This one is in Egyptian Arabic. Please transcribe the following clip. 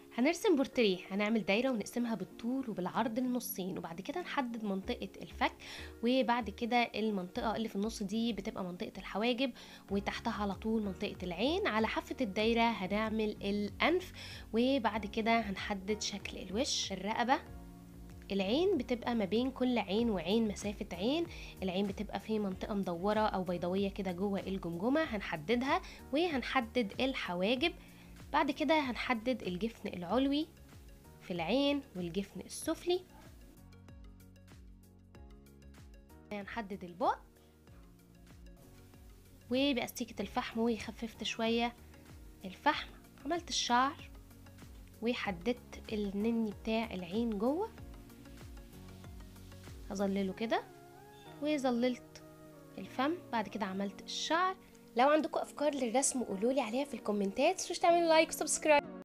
هنرسم بورتريه هنعمل دايرة ونقسمها بالطول وبالعرض النصين وبعد كده نحدد منطقة الفك وبعد كده المنطقة اللي في النص دي بتبقى منطقة الحواجب وتحتها على طول منطقة العين على حافة الدايرة هنعمل الأنف وبعد كده هنحدد شكل الوش الرقبة العين بتبقى ما بين كل عين وعين مسافة عين العين بتبقى في منطقة مدورة أو بيضاوية كده جوه الجمجمة هنحددها وهنحدد الحواجب بعد كده هنحدد الجفن العلوي في العين والجفن السفلي هنحدد البق وبأستيكة الفحم وخففت شوية الفحم عملت الشعر وحددت النني بتاع العين جوه هظلله كده وظللت الفم بعد كده عملت الشعر لو عندكم افكار للرسم قولولي عليها في الكومنتات مش تعملوا لايك وسبسكرايب